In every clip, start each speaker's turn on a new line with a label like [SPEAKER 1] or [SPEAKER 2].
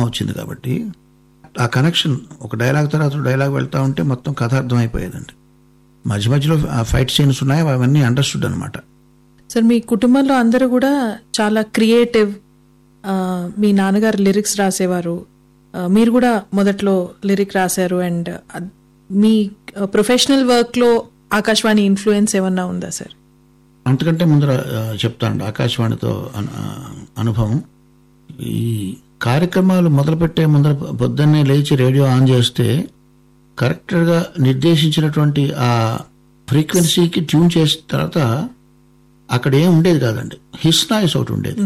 [SPEAKER 1] వచ్చింది కాబట్టి ఆ కనెక్షన్ ఒక డైలాగ్ తర్వాత డైలాగ్ వెళ్తా ఉంటే మొత్తం కథ అర్థం అయిపోయేదండి మధ్య మధ్యలో ఆ ఫైట్ సీన్స్ ఉన్నాయి అవన్నీ అండర్స్టూడ్ అనమాట
[SPEAKER 2] సార్ మీ కుటుంబంలో అందరూ కూడా చాలా క్రియేటివ్ మీ నాన్నగారు లిరిక్స్ రాసేవారు ఆ, మీరు కూడా మొదట్లో లిరిక్ రాశారు అండ్ మీ ప్రొఫెషనల్ వర్క్లో ఆకాశవాణి ఇన్ఫ్లుయెన్స్ ఏమన్నా ఉందా సార్
[SPEAKER 1] అంతకంటే ముందర ఆ, చెప్తాను ఆకాశవాణితో అను- ఆ, అనుభవం ఈ కార్యక్రమాలు మొదలుపెట్టే ముందర పొద్దున్నే లేచి రేడియో ఆన్ చేస్తే కరెక్ట్గా నిర్దేశించినటువంటి ఆ ఫ్రీక్వెన్సీకి ట్యూన్ చేసిన తర్వాత అక్కడ ఏం ఉండేది కాదండి హిస్ నాయిస్ ఒకటి ఉండేది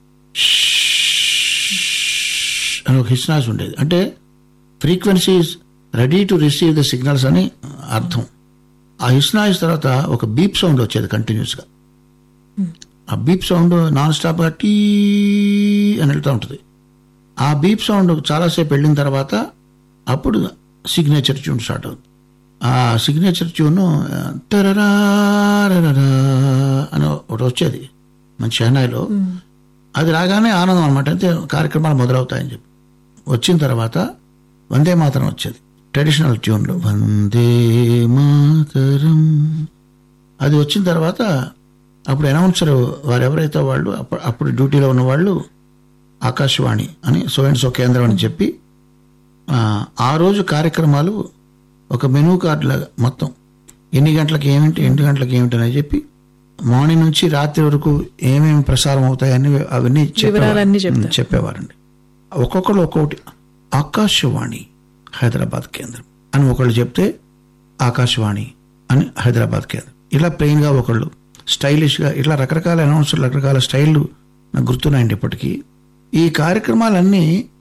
[SPEAKER 1] అని ఒక హిస్ నాయిస్ ఉండేది అంటే frequencies ready to receive the signals అని అర్థం ఆ హిస్ నాయిస్ తర్వాత ఒక బీప్ సౌండ్ వచ్చేది కంటిన్యూస్గా ఆ బీప్ సౌండ్ నాన్ స్టాప్గా టీ అని వెళ్తూ ఉంటుంది ఆ బీప్ సౌండ్ చాలాసేపు వెళ్ళిన తర్వాత అప్పుడు సిగ్నేచర్ ట్యూన్ స్టార్ట్ అవుతుంది ఆ సిగ్నేచర్ ట్యూన్ తరరా రరరా అని ఒకటి వచ్చేది మన చెన్నైలో అది రాగానే ఆనందం అనమాట అయితే కార్యక్రమాలు మొదలవుతాయని చెప్పి వచ్చిన తర్వాత వందే మాతరం వచ్చేది ట్రెడిషనల్ ట్యూన్లో వందే మాతరం అది వచ్చిన తర్వాత అప్పుడు అనౌన్సర్ వారు ఎవరైతే వాళ్ళు అప్పుడు అప్పుడు డ్యూటీలో ఉన్న వాళ్ళు ఆకాశవాణి అని సో అండ్ సో కేంద్రం అని చెప్పి ఆ, ఆ రోజు కార్యక్రమాలు ఒక మెనూ కార్డు లాగా మొత్తం ఎన్ని గంటలకు ఏమిటి ఎన్ని గంటలకు ఏమిటి అని చెప్పి మార్నింగ్ నుంచి రాత్రి వరకు ఏమేమి ప్రసారం అవుతాయని అవన్నీ
[SPEAKER 2] వివరాలన్నీ చెప్తారు.
[SPEAKER 1] చెప్పేవారండి ఒక్కొక్కరు ఒక్కొక్కటి ఆకాశవాణి హైదరాబాద్ కేంద్రం అని ఒకళ్ళు చెప్తే ఆకాశవాణి అని హైదరాబాద్ కేంద్రం ఇలా ప్లెయిన్గా ఒకళ్ళు స్టైలిష్గా ఇట్లా రకరకాల అనౌన్సర్లు రకరకాల స్టైళ్ళు నాకు గుర్తున్నాయండి ఇప్పటికీ ఈ కార్యక్రమాలన్నీ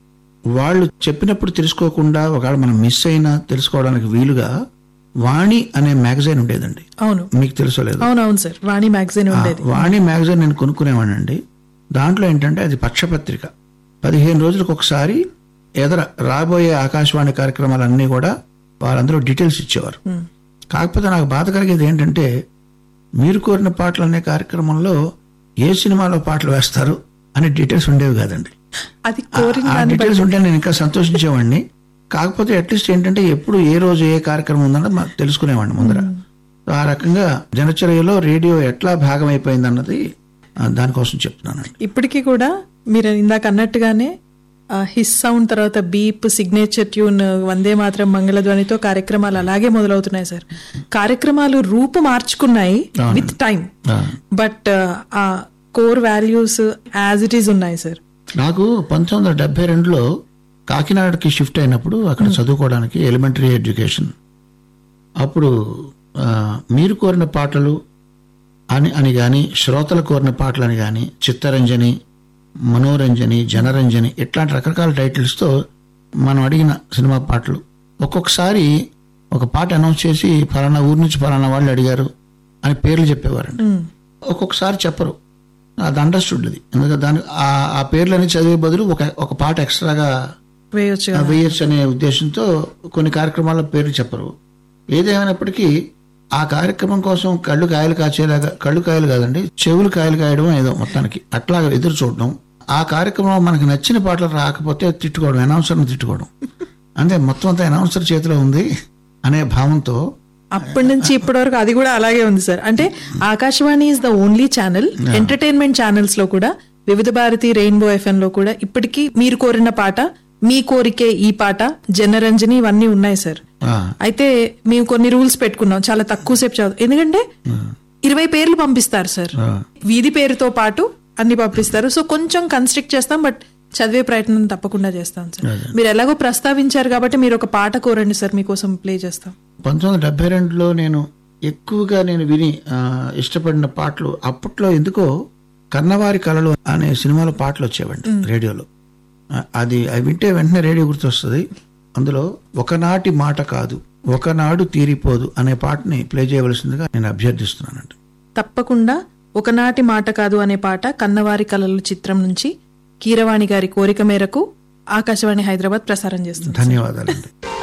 [SPEAKER 1] వాళ్ళు చెప్పినప్పుడు తెలుసుకోకుండా ఒకవేళ మనం మిస్ అయినా తెలుసుకోవడానికి వీలుగా వాణి అనే మ్యాగజైన్ ఉండేదండి
[SPEAKER 2] అవును
[SPEAKER 1] మీకు తెలుసో లేదు
[SPEAKER 2] అవునవును సార్ వాణి మ్యాగజైన్ ఉండేది
[SPEAKER 1] వాణి మ్యాగజైన్ నేను కొనుక్కునేవాడినండి దాంట్లో ఏంటంటే అది పక్షపత్రిక పదిహేను రోజులకు ఒకసారి ఎదర రాబోయే ఆకాశవాణి కార్యక్రమాలన్నీ కూడా వాళ్ళందరూ డీటెయిల్స్ ఇచ్చేవారు కాకపోతే నాకు బాధ కలిగేది ఏంటంటే మీరు కోరిన పాటలు అనే కార్యక్రమంలో ఏ సినిమాలో పాటలు వేస్తారు అనే డీటెయిల్స్ ఉండేవి కాదండి
[SPEAKER 2] అది కోరిన
[SPEAKER 1] ఆ
[SPEAKER 2] దాన్ని
[SPEAKER 1] డీటెయిల్స్ ఉంటే నేను ఇంకా సంతోషించేవాడిని కాకపోతే అట్లీస్ట్ ఏంటంటే ఎప్పుడు ఏ రోజు ఏ కార్యక్రమం ఉందన్నది మాకు తెలుసుకునేవాడిని ముందర ఆ రకంగా జనచర్యలో రేడియో ఎట్లా భాగం అయిపోయింది అన్నది ఆ, దానికోసం చెప్తున్నానండి
[SPEAKER 2] ఇప్పటికీ కూడా మీరు ఇందాక అన్నట్టుగానే ఆ, హిస్ సౌండ్ తర్వాత beep signature tune Vande Mataram మంగళధ్వనితో కార్యక్రమాలు అలాగే మొదలవుతున్నాయి సార్ కార్యక్రమాలు రూపు మార్చుకున్నాయి విత్ టైం
[SPEAKER 1] ఆ.
[SPEAKER 2] బట్ ఆ core values as it is ఉన్నాయి సార్
[SPEAKER 1] నాకు పంతొమ్మిది వందల డెబ్బై రెండులో కాకినాడకి షిఫ్ట్ అయినప్పుడు అక్కడ చదువుకోవడానికి ఎలిమెంటరీ ఎడ్యుకేషన్ అప్పుడు ఆ, మీరు కోరిన పాటలు అని అని కానీ శ్రోతలు కోరిన పాటలు అని కానీ చిత్తరంజని మనోరంజని జనరంజని ఇట్లాంటి రకరకాల టైటిల్స్తో మనం అడిగిన సినిమా పాటలు ఒక్కొక్కసారి ఒక పాట అనౌన్స్ చేసి ఫలానా ఊరు నుంచి ఫలానా వాళ్ళు అడిగారు అని పేర్లు చెప్పేవారండి ఒక్కొక్కసారి చెప్పరు అది అండర్స్టూడ్ అది ఎందుకంటే దాని ఆ- ఆ పేర్లని చదివే బదులు ఒక ఒక పాట ఎక్స్ట్రాగా
[SPEAKER 2] వేయొచ్చు కదా.
[SPEAKER 1] వేయచ్చు అనే ఉద్దేశంతో కొన్ని కార్యక్రమాల పేర్లు చెప్పరు ఏదేమైనప్పటికీ ఆ కార్యక్రమం కోసం కళ్ళు కాయలు కాచేలాగా కళ్ళు కాయలు కాదండి చెవులు కాయలు కాయడం ఏదో మొత్తానికి అట్లా ఎదురు చూడడం ఆ కార్యక్రమం మనకు నచ్చిన పాటలు రాకపోతే తిట్టుకోవడం అనౌన్సర్ని తిట్టుకోవడం అంటే మొత్తం అంతా అనౌన్సర్ చేతిలో ఉంది అనే భావంతో
[SPEAKER 2] అప్పటి నుంచి ఇప్పటి వరకు అది కూడా అలాగే ఉంది సార్ అంటే Akashvani is the only channel entertainment channels లో కూడా వివిధ భారతి రెయిన్బో ఎఫ్ఎం లో కూడా ఇప్పటికీ మీరు కోరిన పాట మీ కోరికే ఈ పాట జనరంజని ఇవన్నీ ఉన్నాయి సార్
[SPEAKER 1] ఆ,
[SPEAKER 2] అయితే మేము కొన్ని రూల్స్ పెట్టుకున్నాం చాలా తక్కువ సేపు చదువు ఎందుకంటే ఇరవై పేర్లు పంపిస్తారు సార్
[SPEAKER 1] ఆ.
[SPEAKER 2] వీధి పేరుతో పాటు అన్ని పంపిస్తారు సో కొంచెం కన్స్ట్రిక్ట్ చేస్తాం బట్ చదివే ప్రయత్నం తప్పకుండా చేస్తాం సార్ మీరు ఎలాగో ప్రస్తావించారు కాబట్టి మీరు ఒక పాట కోరండి సార్ మీకోసం ప్లే చేస్తాం
[SPEAKER 1] పంతొమ్మిది వందల డెబ్బై రెండులో నేను ఎక్కువగా నేను విని ఆ, ఇష్టపడిన పాటలు అప్పట్లో ఎందుకో కన్నవారి కళలు అనే సినిమాలో పాటలు వచ్చేవండి రేడియోలో ఆ, అది అవి వింటే వెంటనే రేడియో గుర్తొస్తుంది అందులో ఒకనాటి మాట కాదు ఒకనాడు తీరిపోదు అనే పాటని ప్లే చేయవలసిందిగా నేను అభ్యర్థిస్తున్నానండి
[SPEAKER 2] తప్పకుండా ఒకనాటి మాట కాదు అనే పాట కన్నవారి కలలు చిత్రం నుంచి కీరవాణి గారి కోరిక మేరకు ఆకాశవాణి హైదరాబాద్ ప్రసారం చేస్తుంది
[SPEAKER 1] ధన్యవాదాలండి